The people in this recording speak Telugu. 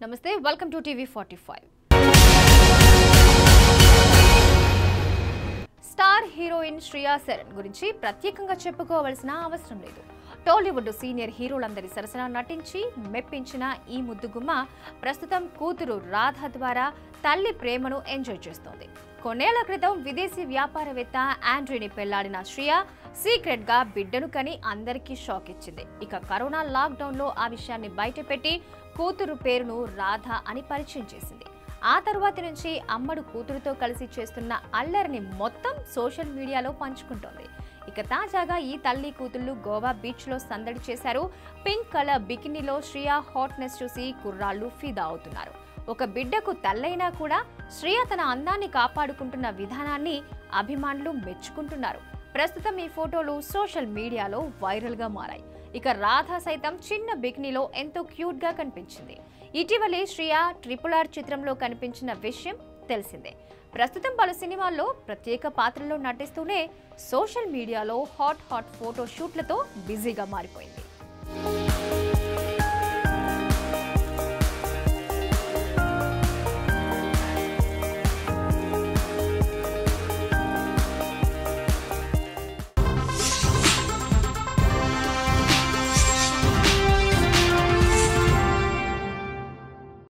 నమస్తే welcome to TV forty five star heroine Shriya Saran గురించి ప్రత్యేకంగా చెప్పుకోవాల్సిన అవసరం లేదు టాలీవుడ్ సీనియర్ హీరోలందరి సరసన నటించి మెప్పించిన ఈ ముద్దుగుమ్మ ప్రస్తుతం కూతురు రాధ ద్వారా తల్లి ప్రేమను ఎంజాయ్ చేస్తోంది కొన్నేళ్ల క్రితం విదేశీ వ్యాపారవేత్త ఆండ్రీని పెళ్లాడిన శ్రియా సీక్రెట్ గా బిడ్డను కని అందరికీ షాక్ ఇచ్చింది ఇక కరోనా లాక్డౌన్ లో ఆ విషయాన్ని బయటపెట్టి కూతురు పేరును రాధ అని పరిచయం చేసింది ఆ తర్వాతి నుంచి అమ్మడు కూతురుతో కలిసి చేస్తున్న అల్లరిని మొత్తం సోషల్ మీడియాలో పంచుకుంటోంది ఇక తాజాగా ఈ తల్లి కూతుళ్లు గోవా బీచ్ లో సందడి చేశారు పింక్ కలర్ బికినీలో శ్రియా హాట్నెస్ చూసి కుర్రాళ్ళు ఫిదా అవుతున్నారు ఒక బిడ్డకు తల్లైనా కూడా శ్రియ తన అందాన్ని కాపాడుకుంటున్న విధానాన్ని అభిమానులు మెచ్చుకుంటున్నారు ప్రస్తుతం ఈ ఫోటోలు సోషల్ మీడియాలో వైరల్ గా మారాయి ఇక రాధ సైతం చిన్న బికినీలో ఎంతో క్యూట్ గా కనిపించింది ఇటీవలే శ్రియ ట్రిపుల్ ఆర్ చిత్రంలో కనిపించిన విషయం తెలిసిందే ప్రస్తుతం పలు సినిమాల్లో ప్రత్యేక పాత్రల్లో నటిస్తూనే social media hot hot photo షూట్లతో బిజీగా మారిపోయింది